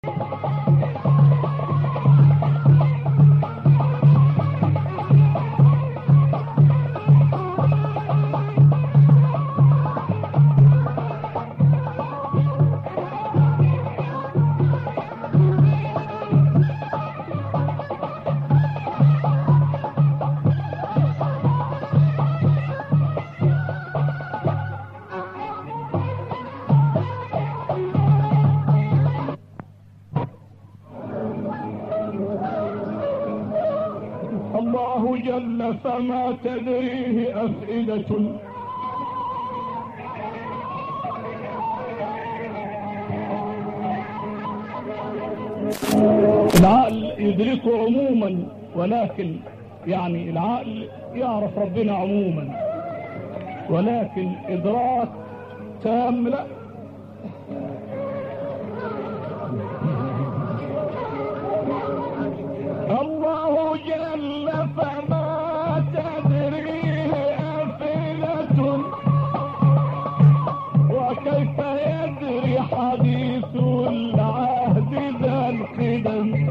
الله جل فما تدريه أفئدة العقل يدركه عموما ولكن يعني العقل يعرف ربنا عموما ولكن إدراك تام لا الله جل فما تدريه أفئدة وكيف يدري حديث العهد ذا القدم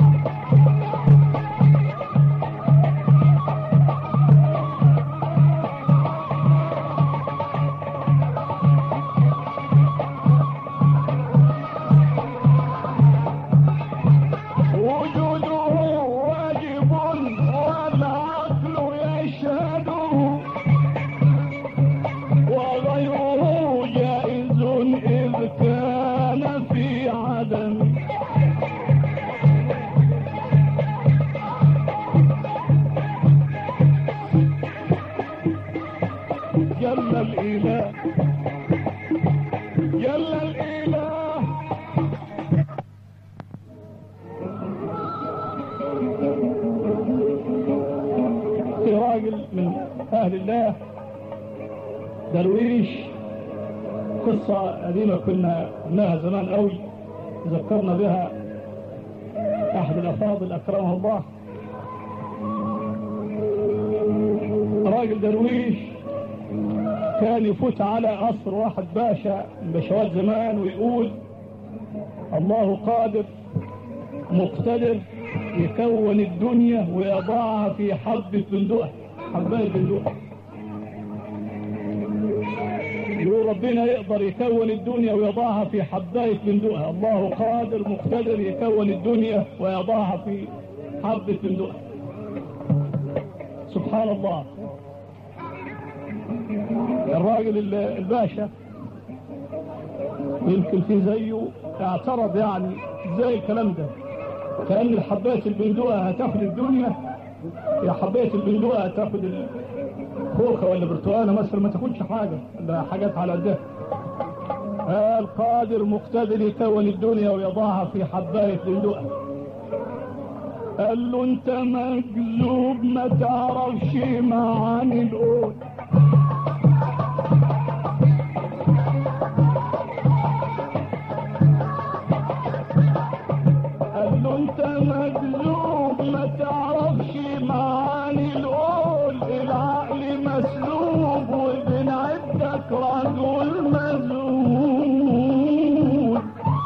وجوده واجب والعقل يشهده وغيره جائز إذ كان في عدم جل الإله جل الإله في راجل من أهل الله درويش قصة قديمة كنا قلناها زمان قوي ذكرنا بها أحد الأفاضل أكرمه الله راجل درويش كان يفوت على قصر واحد باشا من باشوات زمان ويقول الله قادر مقتدر يكون الدنيا ويضعها في حبة بندقة حباية بندقة يقول ربنا يقدر يكون الدنيا ويضعها في حباية بندقة الله قادر مقتدر يكون الدنيا ويضعها في حبة بندقة سبحان الله الراجل ال- الباشا يمكن في زيه اعترض يعني ازاي الكلام ده كأن الحبات البندقة هتاخد الدنيا يا حباية البندقة هتاخد الخوخة ولا برتقانة مثلا ما تاخدش حاجة ولا حاجات على قدها القادر مقتدر يكون الدنيا ويضعها في حباية بندقة قال له انت مجذوب ما تعرفش معاني القول قال له انت مجذوب ما تعرفش معاني القول العقل مسلوب وبنعدك رجل مذهول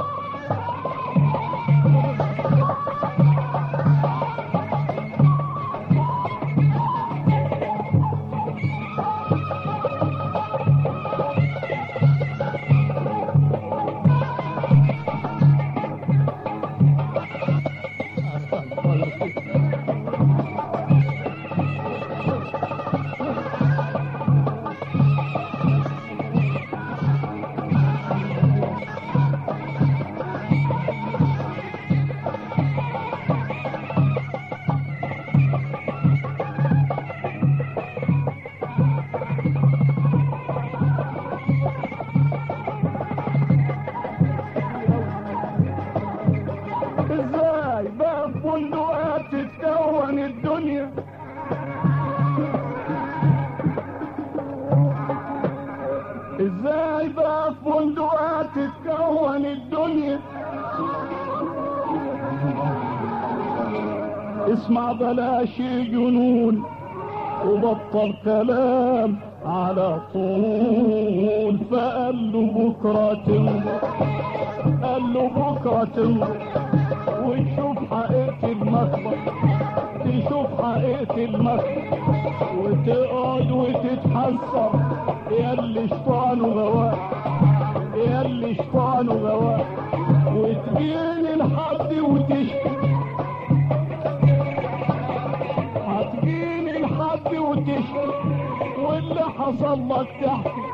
ازاي بقى في فندقات تتكون الدنيا ازاي بقى في فندقات تتكون الدنيا اسمع بلاش جنون وبطل كلام على طول فقال له بكرة تمر قال له بكرة تمر وتشوف حقيقة المكبر تشوف حقيقة المكبر وتقعد وتتحسر يا اللي شطان وغواك يا اللي شطان وغواك وتجيني لحد وتشكي هتجيني لحد وتشكي واللي حصل لك تحكي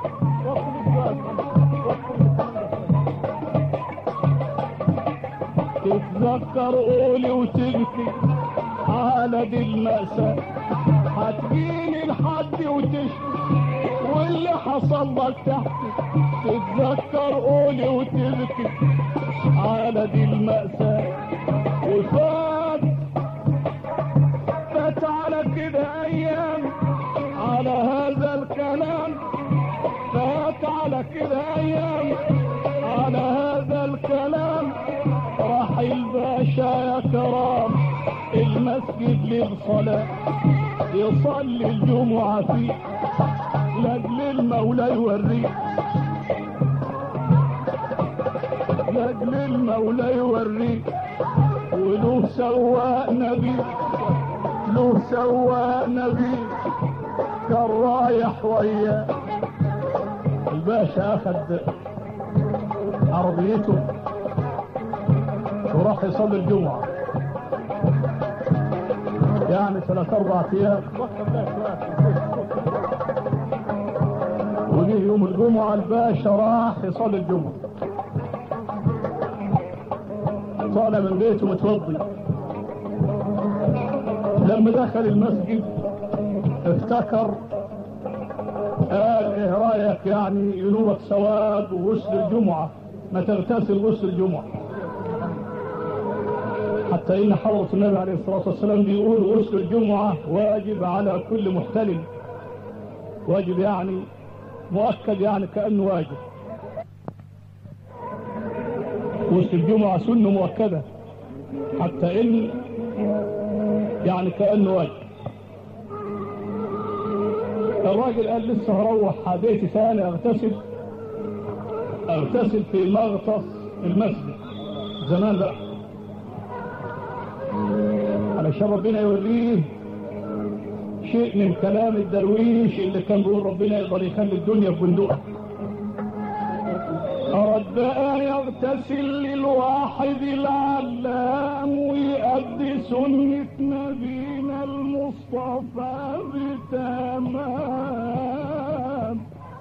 تتذكر قولي وتبكي على دي المأساة هتجيني لحد وتشكي واللي حصل لك تحكي تتذكر قولي وتبكي على دي المأساة وفات فات على كده أيام على هذا الكلام فات على كده أيام على هذا الكلام راح الباشا يا كرام المسجد للصلاة يصلي الجمعة فيه لاجل المولى يوريه لاجل المولى يوريه وله سواق نبي له سواق نبي كان رايح وياه الباشا اخذ عربيته وراح يصلي الجمعة يعني ثلاث اربع ايام وجه يوم الجمعة الباشا راح يصلي الجمعة طالع من بيته متوضي لما دخل المسجد افتكر قال ايه رايك يعني ينوبك ثواب وغسل الجمعة ما تغتسل غسل الجمعة حتى ان حضرة النبي عليه الصلاة والسلام بيقول غسل الجمعة واجب على كل محتلم واجب يعني مؤكد يعني كأنه واجب غسل الجمعة سنة مؤكدة حتى ان يعني كأنه واجب الراجل قال لسه هروح بيتي ثاني اغتسل اغتسل في مغطس المسجد زمان بقى علشان ربنا يوريه شيء من كلام الدرويش اللي كان بيقول ربنا يقدر يخلي الدنيا في بندقها أرد بقى يغتسل للواحد العلام ويأدي سنة نبينا المصطفى بتمام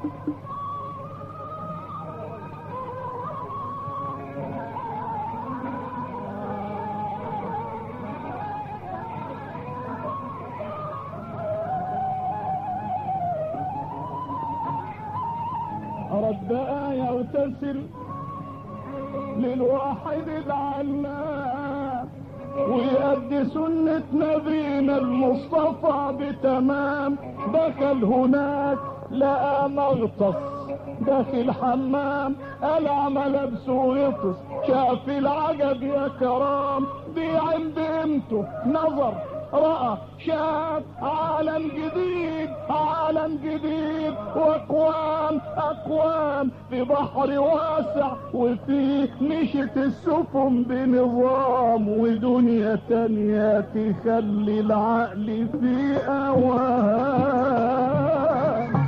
أرد بقى يغتسل للواحد العلام ويأدي سنة نبينا المصطفى بتمام دخل هناك لقى مغطس داخل حمام قلع ملابسه وغطس شاف العجب يا كرام بيعم بقيمته نظر رأى شاف عالم جديد عالم جديد واقوام اقوام في بحر واسع وفيه مشت السفن بنظام ودنيا تانية تخلي العقل في اوهام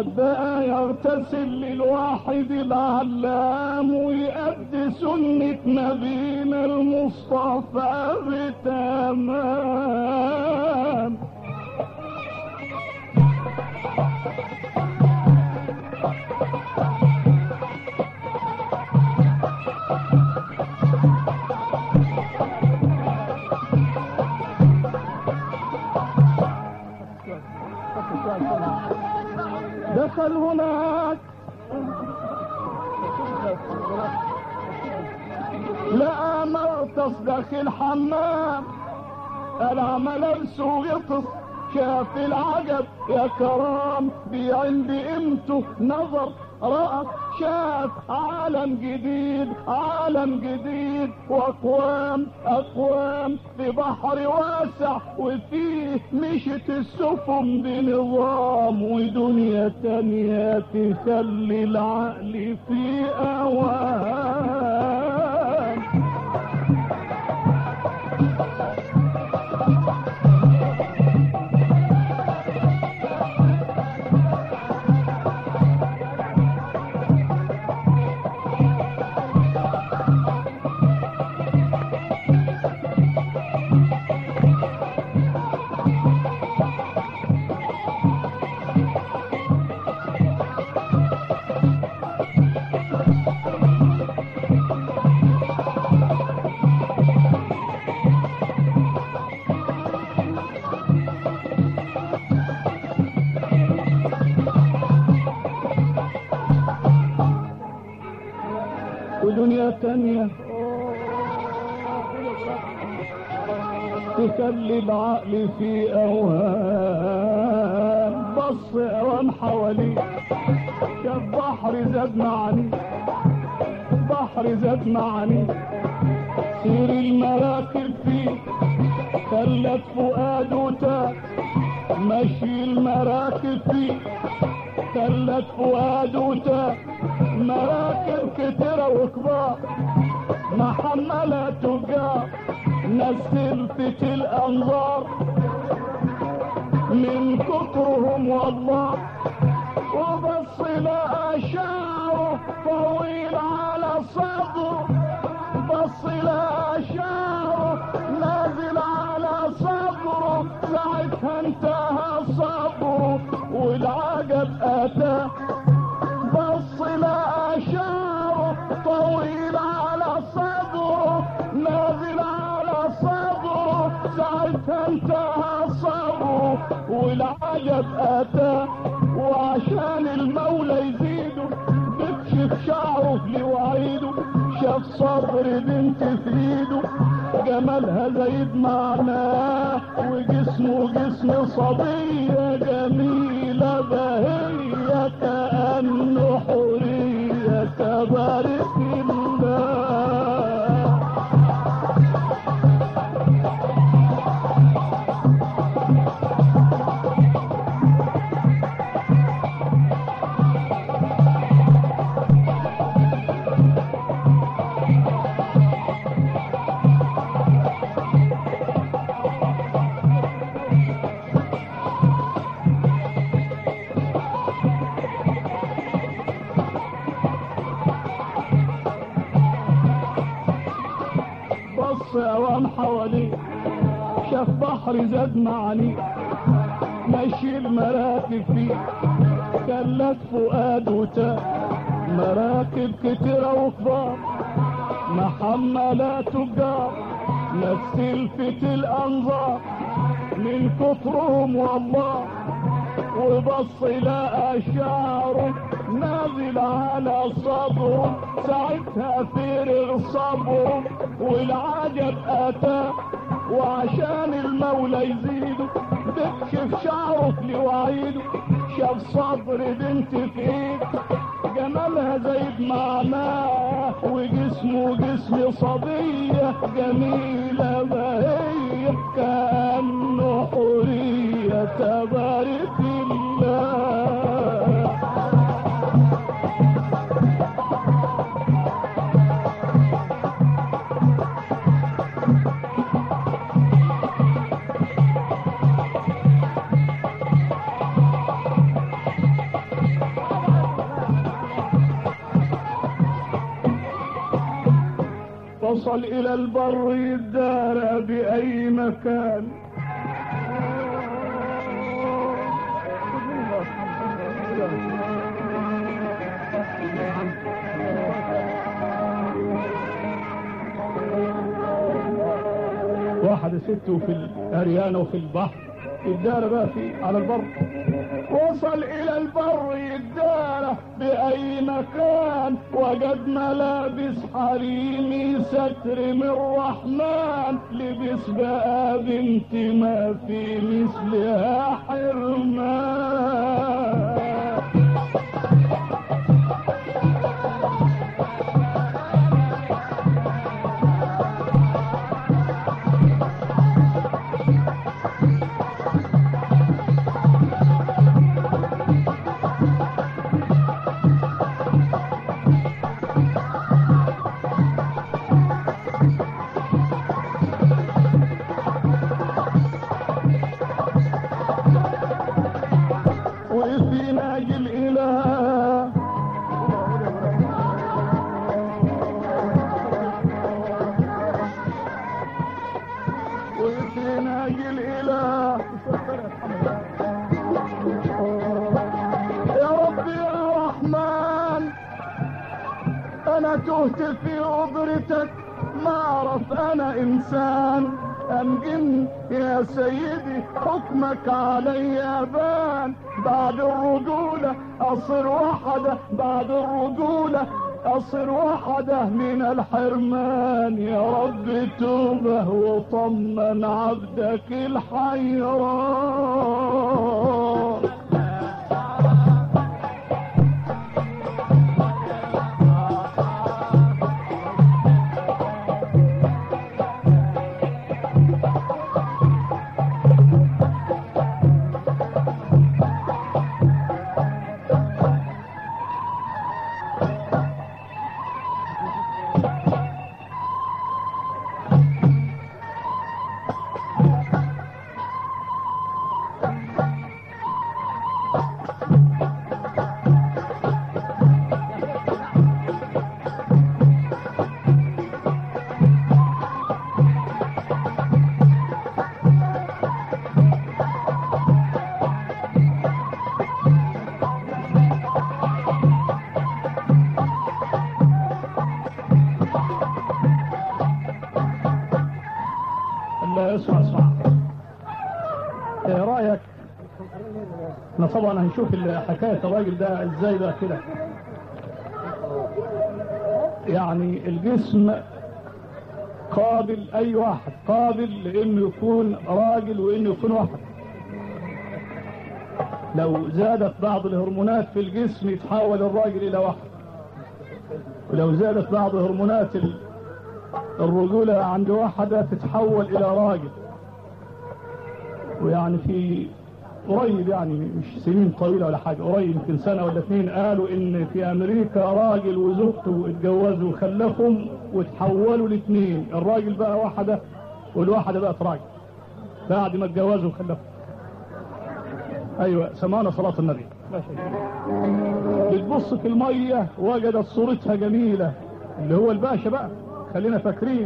يقعد بقى يغتسل للواحد العلام ويأدي سنة نبينا المصطفى بتمام دخل هناك لقى مرقص داخل حمام العمى لبسه يطس شاف العجب يا كرام بعين بقيمته نظر رأى شاف عالم جديد عالم جديد واقوام اقوام في بحر واسع وفيه مشت السفن بنظام ودنيا تانية تخلي العقل في اوام ودنيا تانية تخلي العقل في اوهام بص اوام حواليه شاف بحر زاد معاني بحر زاد معاني سير المراكب فيه خلت فؤاده تاه مشي المراكب فيه خلت فؤاده تاه مراكب كتيرة وكبار محملة تجار ناس تلفت الأنظار من كترهم والله وبص لقى شعره طويل على صدره بص لقى شعره نازل على صدره ساعتها انتهى صبره والعجب أتاه بص لقى شعره طويل على صدره نازل على صدره ساعتها انتهى صبره والعجب اتاه وعشان المولى يزيده بكشف شعره لوعيده شاف صبر بنت في ايده جمالها زايد معناه وجسمه جسم صبية جميلة بهية كأنه حورية تبارك الله بص اوام حواليه شاف بحر زاد معانيه ماشي المراكب فيه خلت فؤاده تاه مراكب كتيرة وكبار محملة تجار ناس تلفت الانظار من كترهم والله وبص لقى شعره نازل على صدره ساعتها فرغ صبره والعجب اتاه وعشان المولى يزيده بكشف شعره لوعيده شاف صدر بنت في ايده جمالها زايد معناه وجسمه جسم صبية جميلة بهية كأنه حورية تبارك الله وصل إلى البر يدار بأي مكان واحدة ست وفي الأريان وفي البحر يدار بقى في على البر وصل إلى البر يدار بأي مكان وجد ملابس حريمي ستر من الرحمن لبس بقى بنت ما في مثلها حرمان وفي ناجي الإله وفي ناجي الإله يا رب يا رحمن أنا تهت في قدرتك ما أعرف أنا إنسان أم جن يا سيدي حكمك علي بان بعد الرجولة أصير وحدة بعد الرجولة أصير وحدة من الحرمان يا رب توبه وطمن عبدك الحيران الله اسمع اسمع ايه رايك احنا طبعا هنشوف حكايه الراجل ده ازاي بقى كده يعني الجسم قابل اي واحد قابل لانه يكون راجل وانه يكون واحد لو زادت بعض الهرمونات في الجسم يتحول الراجل الى واحد ولو زادت بعض هرمونات ال- الرجولة عند واحدة تتحول إلى راجل ويعني في قريب يعني مش سنين طويلة ولا حاجة قريب يمكن سنة ولا اثنين قالوا إن في أمريكا راجل وزوجته اتجوزوا وخلفهم وتحولوا الاثنين الراجل بقى واحدة والواحدة بقت راجل بعد ما اتجوزوا وخلفوا أيوة سمعنا صلاة النبي بتبص في المية وجدت صورتها جميلة اللي هو الباشا بقى خلينا فاكرين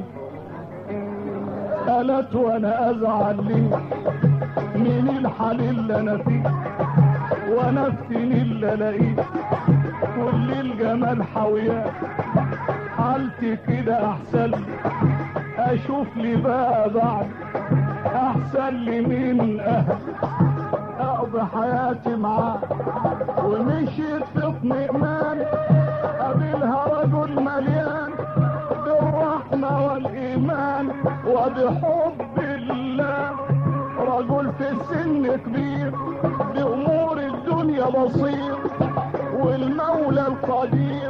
قالت وانا ازعل ليه من الحال اللي انا فيه وانا افتني اللي الاقيه كل الجمال حاوياه حالتي كده احسن لي اشوف لي بقى بعد احسن لي من اهل اقضي حياتي معاه ومشيت في اطمئنان قابلها رجل مليان بالرحمة والإيمان وبحب الله رجل في السن كبير بأمور الدنيا بصير والمولى القدير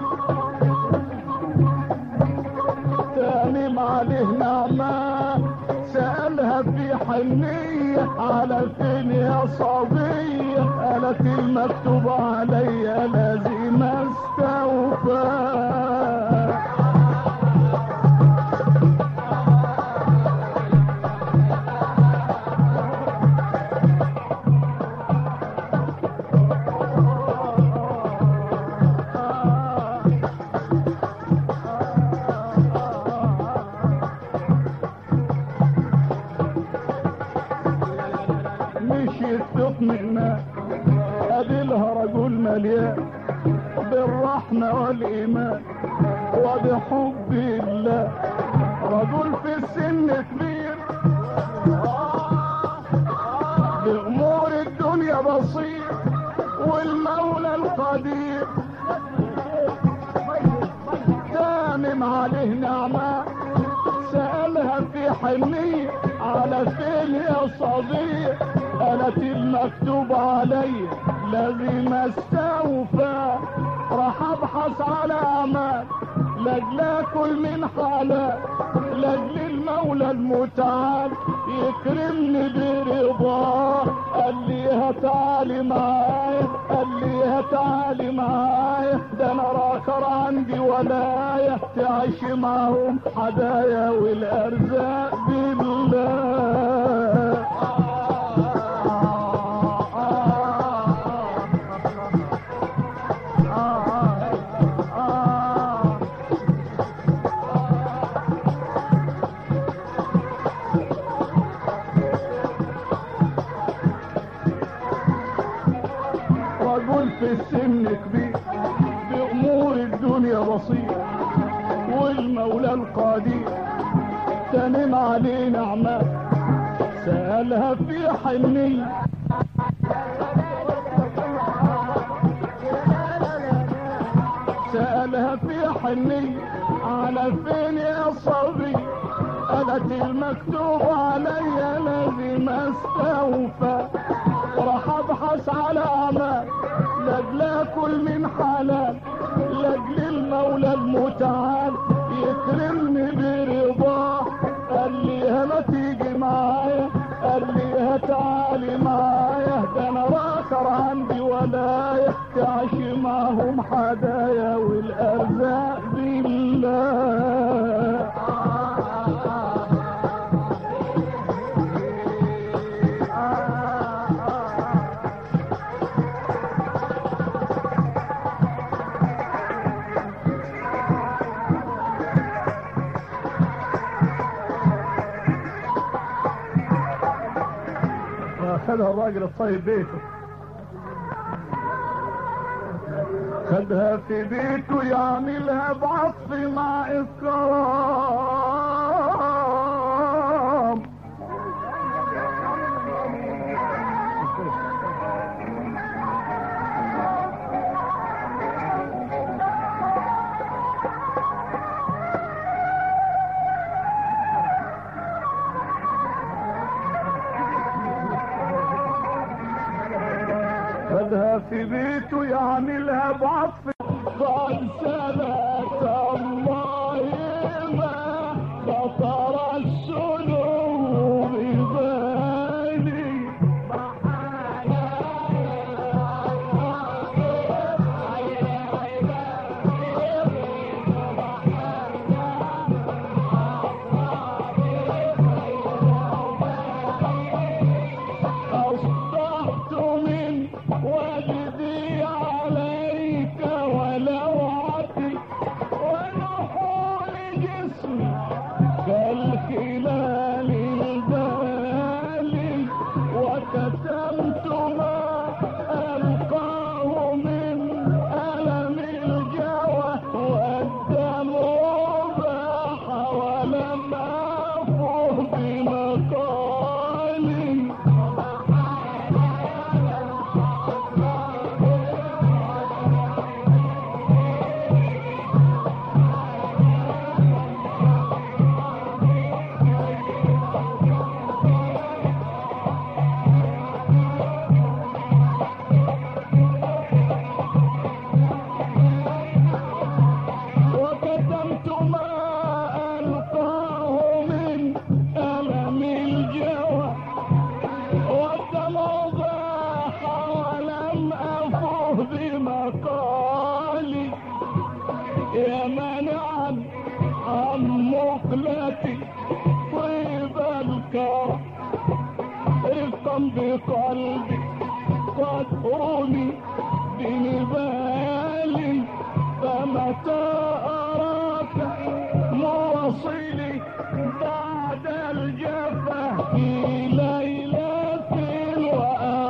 تامم عليه نعمة سألها في حنية على فين يا صبية قالت المكتوب عليا لازم استوفى ميت في اطمئنان قابلها رجل مليان بالرحمة والإيمان وبحب الله رجل في السن كبير بأمور الدنيا بصير والمولى القدير تامم عليه نعمة سألها في حنية على فين يا صديق قالت المكتوب علي لازم استوفى راح ابحث على اعمال لاجل اكل من حلال لاجل المولى المتعال يكرمني برضاه قال لي هتعالي معايا قال لي هتعالي معايا ده انا راكر عندي ولاية تعيش معهم حدايا والارزاق بالله رجل في السن كبير بأمور الدنيا بسيط والمولى القدير تنم عليه نعمة سألها في حنية سألها في حنية على فين يا صبي قالت المكتوب علي لازم استوفى راح ابحث على اعمال لاجل اكل من حلال لاجل المولى المتعال يكرمني برضاه قال لي هلا تيجي معايا قال لي هتعالي معايا ده انا راكر عندي ولاية تعيش معهم حدايا والارزاق بالله خدها الراجل الطيب بيته خدها في بيته يعملها بعطف مع اكرام خدها في بيته يعملها بعطف قد ثبت الله ما خطر السلوك ببالي أصبحت من وجدي عليك ولوعتي ونحول جسمي كالخلال البالي وكتمت ما ألقاه من ألم الجوى والدمع باح ولم أفه بمقالي وكتمت ما ألقاه من ألم الجوى والدمع ضاح ولم أفه بمقالي يا مانعا عن مقلتي طيب الكرم رفقا بقلبي قد رمي بنبال فمتى أراك مواصلي بعد الجفا في ليلة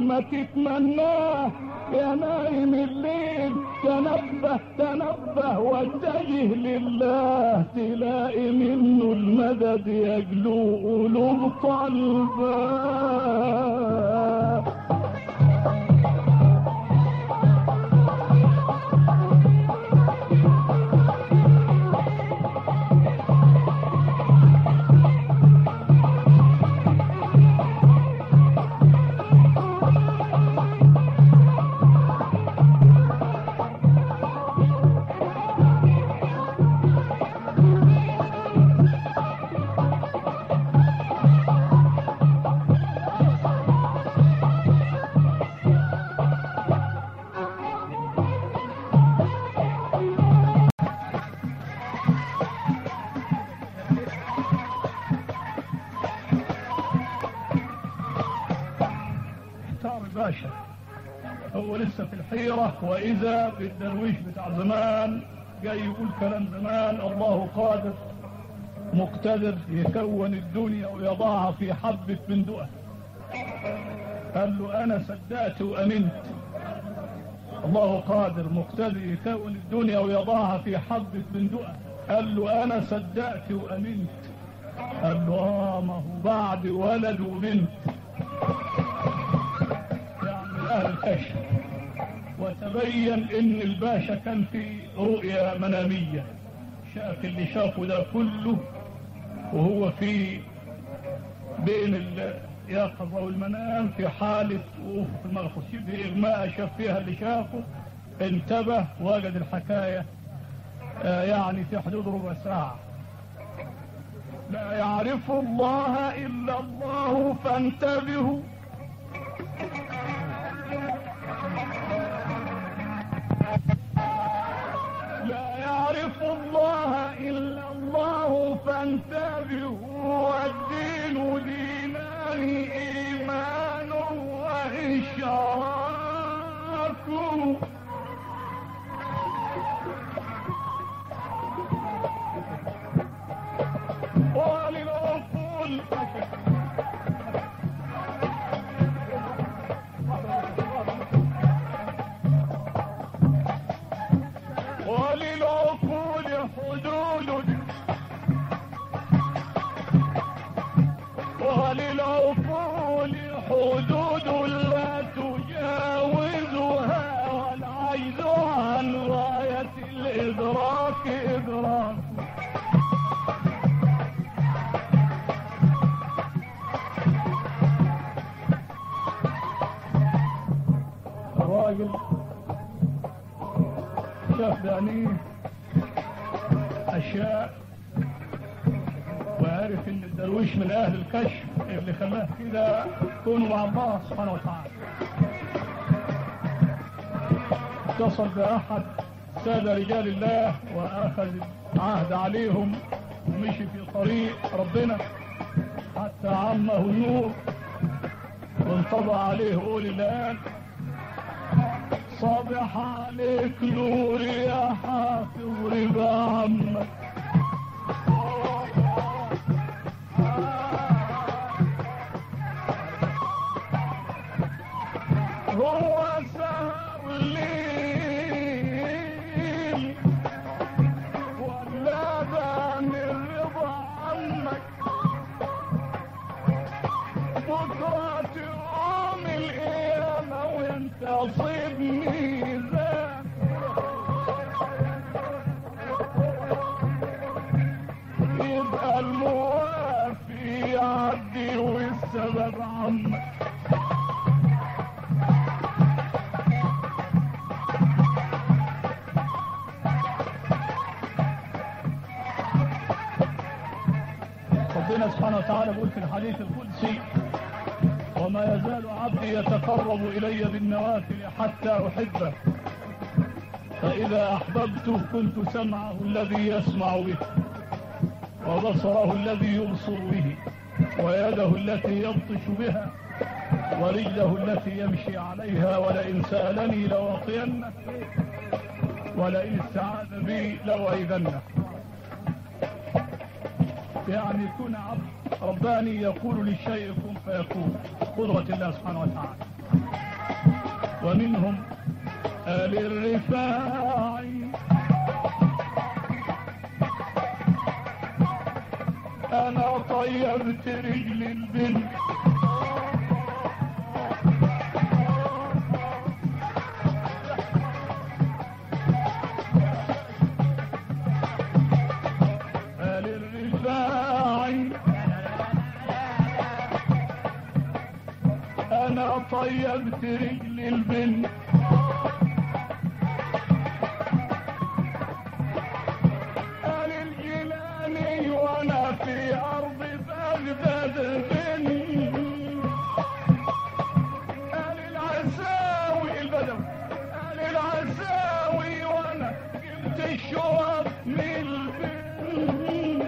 ما تتمناه يا نايم الليل تنبه تنبه واتجه لله تلاقي منه المدد يجلو قلوب قلبه احتار الباشا هو لسه في الحيرة وإذا بالدرويش بتاع زمان جاي يقول كلام زمان الله قادر مقتدر يكون الدنيا ويضعها في حبة بندقة قال له أنا صدقت وأمنت الله قادر مقتدر يكون الدنيا ويضعها في حبة بندقة قال له أنا صدقت وأمنت قال له آه ما هو بعد ولد وبنت يعني أهل الكشف وتبين ان الباشا كان في رؤيا منامية شاف اللي شافه ده كله وهو في بين اليقظة والمنام في حالة وفق المغفوس بإغماء شاف فيها اللي شافه انتبه وجد الحكاية آه يعني في حدود ربع ساعة لا يعرف الله إلا الله فانتبهوا لا يعرف الله إلا الله فانتبهوا والدين دينان إيمان وإشراك وللعقول وللعقول حدود وللعقول حدود لا تجاوزها والعجز عن غاية الإدراك إدراك الراجل شاف بعينيه اشياء وعرف ان الدرويش من اهل الكشف اللي خلاه كده يكونوا مع الله سبحانه وتعالى اتصل باحد سادة رجال الله واخذ عهد عليهم ومشي في طريق ربنا حتى عمه النور وانطبع عليه قول الان صبح عليك نور يا حافظ رضا عمك هو سهر الليل ولا بان الرضا عنك بكرة تقوم القيامة وينتصب ميزان يبقى الموافي يعدي والسبب عنك ربنا سبحانه وتعالى يقول في الحديث القدسي وما يزال عبدي يتقرب إلي بالنوافل حتى أحبه فإذا أحببته كنت سمعه الذي يسمع به وبصره الذي يبصر به ويده التي يبطش بها ورجله التي يمشي عليها ولئن سألني لأعطينه ولئن استعاذ بي لأعيذنه يعني يكون عبد رباني يقول للشيء كن فيكون قدرة الله سبحانه وتعالى ومنهم آل الرفاعي أنا طيبت رجل البنت آل الرفاعي أنا طيبت رجل البنت آل الجيلاني وأنا في أرض بغداد بني آل العساوي البدو آل العساوي وأنا جبت الشوط من البني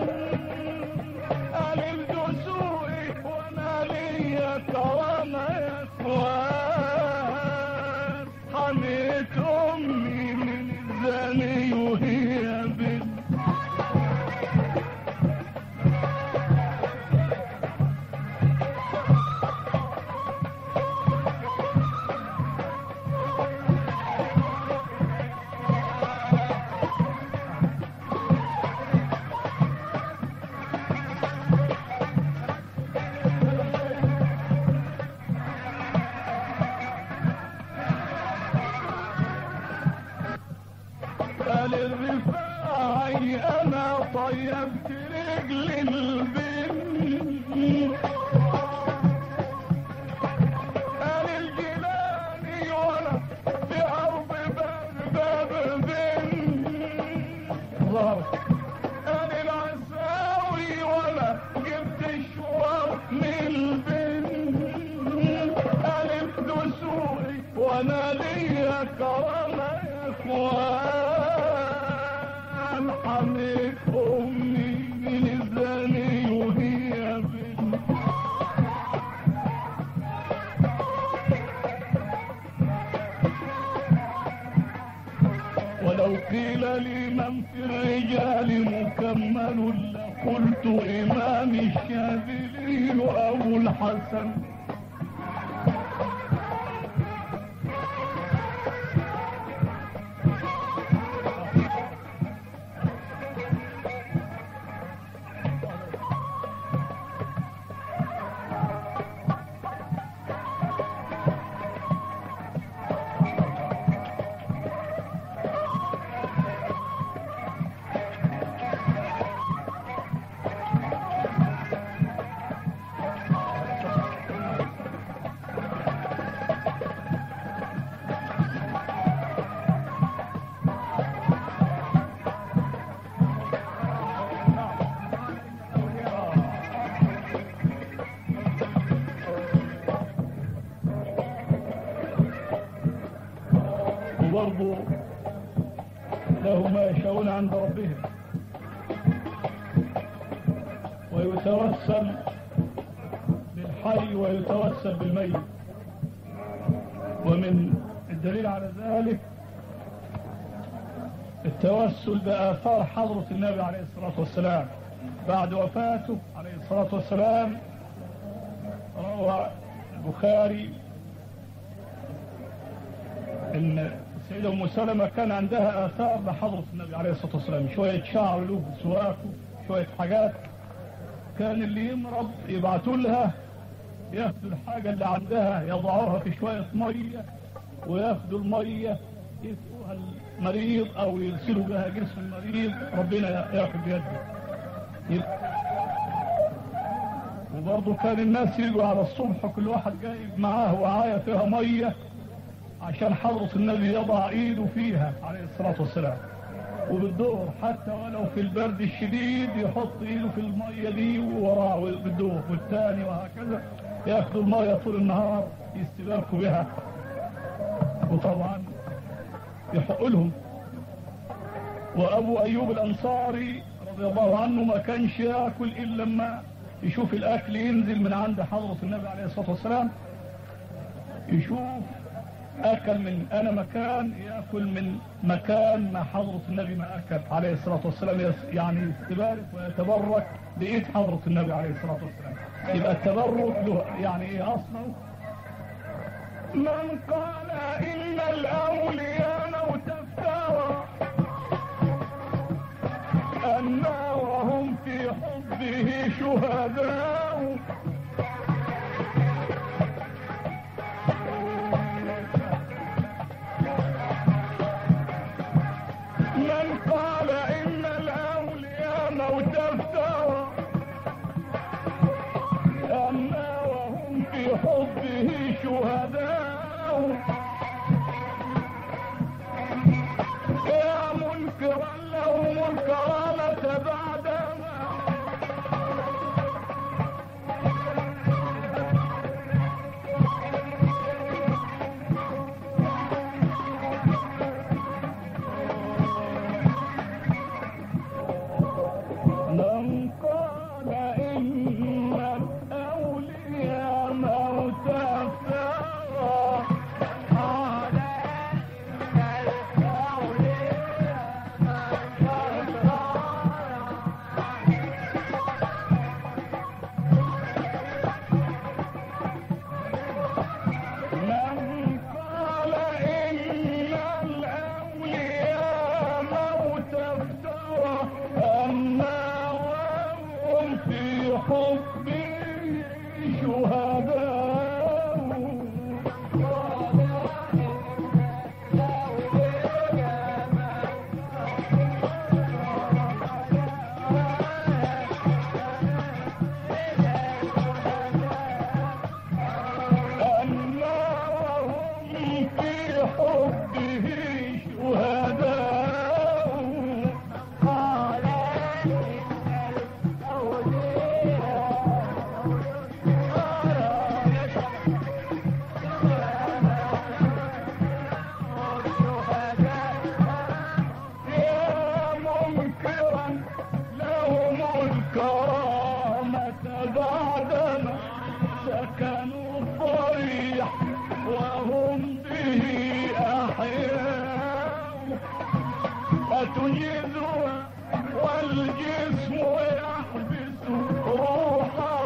آل الدسوقي وأنا ليا كرامة يا إخوان حميت أمي من الزاني وهي بنت قال الرفاعي انا طيبت رجل البن قال الجيلاني وانا في ارض بغداد بن قال العساوي وانا جبت الشوار من البن قال الدسوقي وانا ليا كرامه يا اخوان حميد امي من الزاني وهي بنت ولو قيل لي من في الرجال مكمل لقلت إمام الشاذلي أبو الحسن وبرضه له ما يشاءون عند ربهم ويتوسل بالحي ويتوسل بالميت ومن الدليل على ذلك التوسل بآثار حضرة النبي عليه الصلاة والسلام بعد وفاته عليه الصلاة والسلام روى البخاري ان السيدة ام سلمة كان عندها اثار لحضرة النبي عليه الصلاة والسلام شوية شعر له سواكه شوية حاجات كان اللي يمرض يبعتوا لها ياخدوا الحاجة اللي عندها يضعوها في شوية مية وياخدوا المية يسقوها المريض او يغسلوا بها جسم المريض ربنا ياخد بيده يبقى وبرضه كان الناس يجوا على الصبح كل واحد جايب معاه وعاية فيها مية عشان حضرة النبي يضع ايده فيها عليه الصلاة والسلام وبالدور حتى ولو في البرد الشديد يحط ايده في المية دي ووراه بالدور والثاني وهكذا ياخدوا المية طول النهار يستباركوا بها وطبعا يحق لهم وابو ايوب الانصاري رضي الله عنه ما كانش ياكل الا لما يشوف الاكل ينزل من عند حضرة النبي عليه الصلاة والسلام يشوف اكل من انا مكان ياكل من مكان ما حضرة النبي ما اكل عليه الصلاة والسلام يس- يعني يستبارك ويتبرك بايد حضرة النبي عليه الصلاة والسلام يبقى التبرك له يعني ايه اصله من قال إن الأولياء لو تفترى أنا وهم في حبه شهداء من قال إن الأولياء لو تفترى أنا وهم في حبه شهداء يا منكرا لهم الكرامة بعدما من قال إن الأولياء موت افترى قال إن الأولياء موت افترى من قال إن الأولياء موت افترى أما وهم في حبه أما وهم في حبه شهداء قال إن يا منكرا لهم الكرامة بعدما سكنوا الضريح وهم به أحياء أتجيزها والجسم يحبس روحه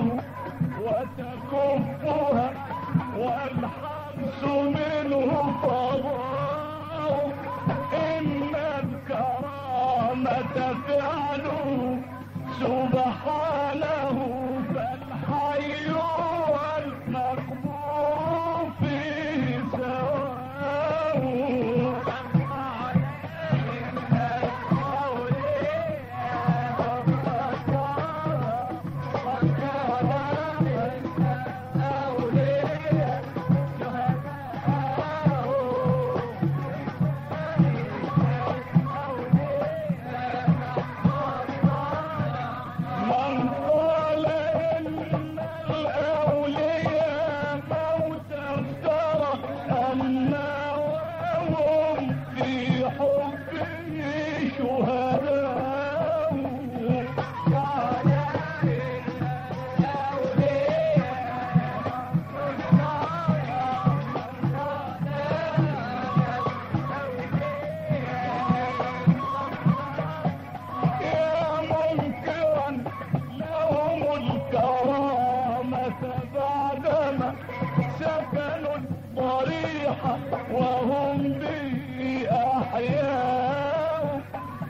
وتكفها والحبس منه فضاء إن الكرامة فعله سبحانه فالحي والمقبول فيه من قال إن الأولياء موت افترى أما وهم في حبه شهداء قال إن يا منكرا لهم الكرامة بعدما سكنوا الضريح وهم به أحياء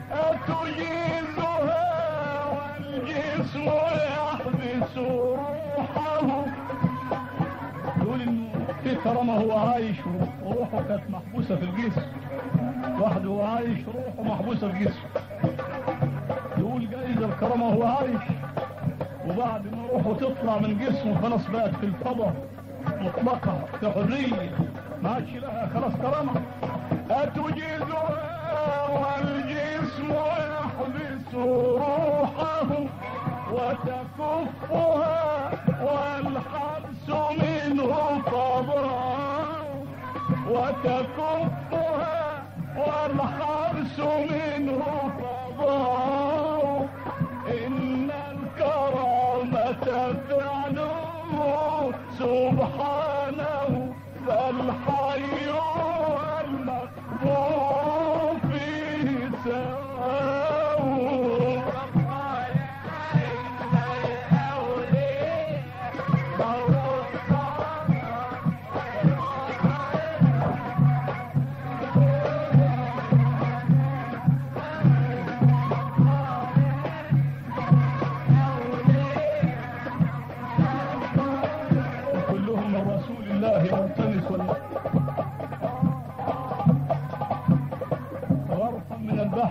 أتجيزها والجسم يحبس روحه يقول إنه في كرامة هو عايش وروحه كانت محبوسة في الجسم واحد هو عايش روحه محبوسة في جسمه يقول جايز الكرامة هو عايش وبعد ما روحه تطلع من جسمه خلاص بقت في الفضاء مطلقة في حرية ما عادش لها خلاص كرامة أتجيزها والجسم يحبس روحه وتكفها والحبس منه فضاء وتكفها والحبس منه فضاء إن الكرامة فعله سبحانه فالحي والمقبول فيه سواء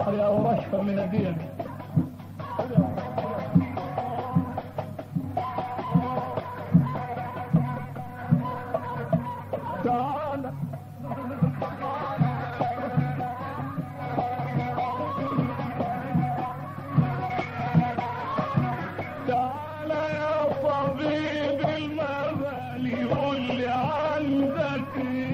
شعري او رشفه من الدين تعالى تعالى يا طبيب المبالي قول لي عندك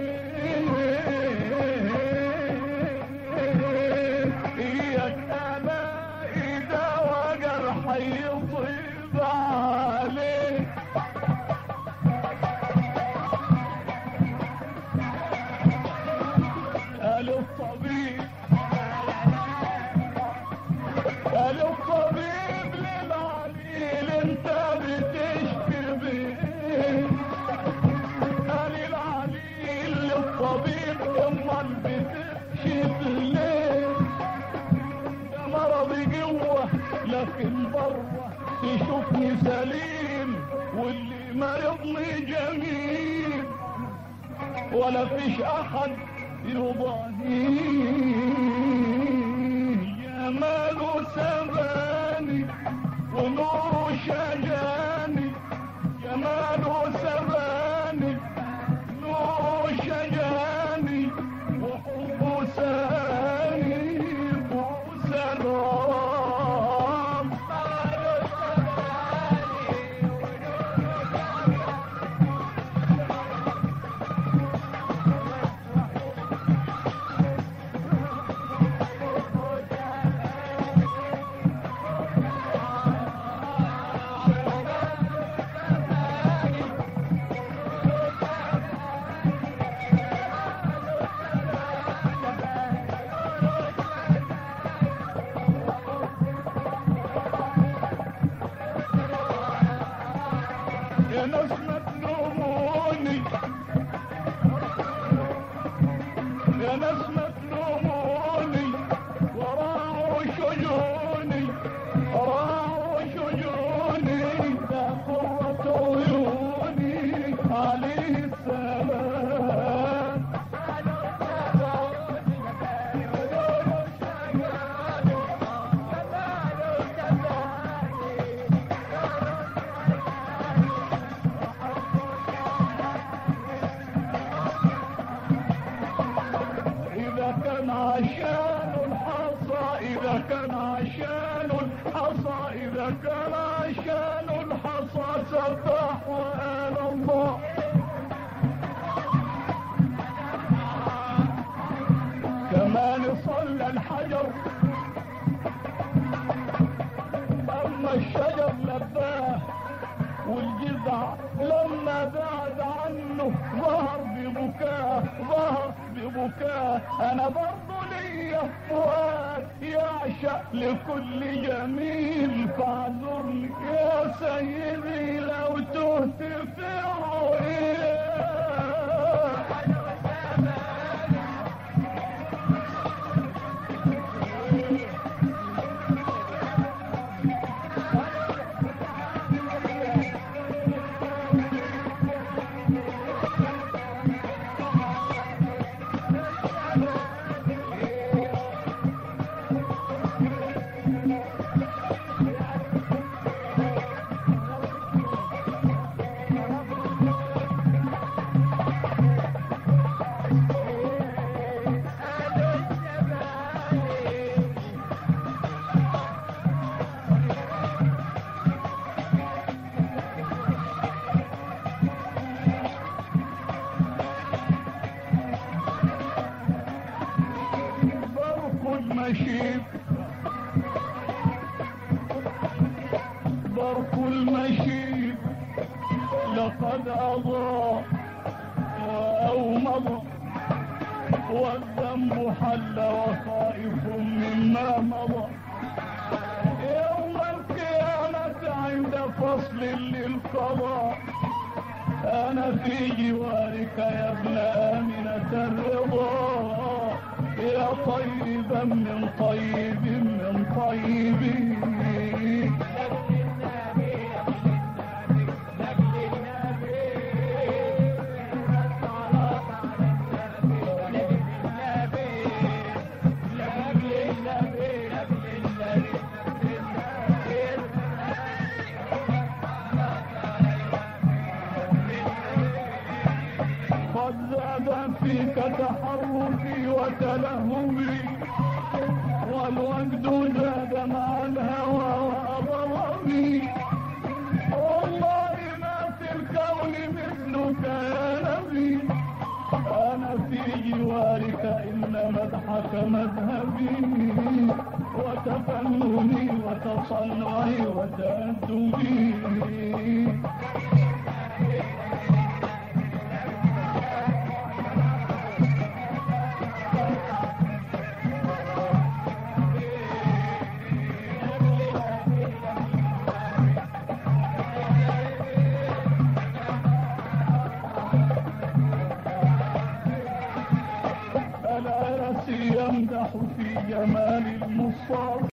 اياك انا اذا وجر حيطيب عليك قال الطبيب قال الطبيب للعليل انت بتشكي بيه قال العليل للطبيب امال بتكشف ليه ده مرضي جوه لكن بره تشوفني سليم واللي مرضني جميل ولا فيش احد يضاهي جماله سباني ونوره شجاني جماله سباني نوره شجاني وحبه ساني وسلام يا ناس ما تلوموني يا ناس ما تلوموني وراعوا شجوني وراعوا شجوني ده قرة عيوني عليه السلام إذا كان عشان الحصى إذا كان عشان الحصى إذا كان عشان الحصى سبح وآل الله كمان صلى الحجر أما الشجر لباه والجذع لما بعد عنه ظهر ببكاه ظهر ببكاه انا برضو ليا فؤاد يعشق لكل جميل فاعذرني يا سيدي لو تهت في رؤياك برق المشيب برق المشيب لقد أضاء أو مضى والذنب حل وخائف مما مضى يوم القيامة عند فصل للقضاء أنا في جوارك يا ابن آمنة الرضا يا طيبا من طيب من طيب النبي كلهمي والوجد زاد مع الهوى وأضرني والله ما في الكون مثلك يا نبي أنا في جوارك إن مدحك مذهبي وتفنني وتصنعي وتأدبي الأرس يمدح في جمال المصطفى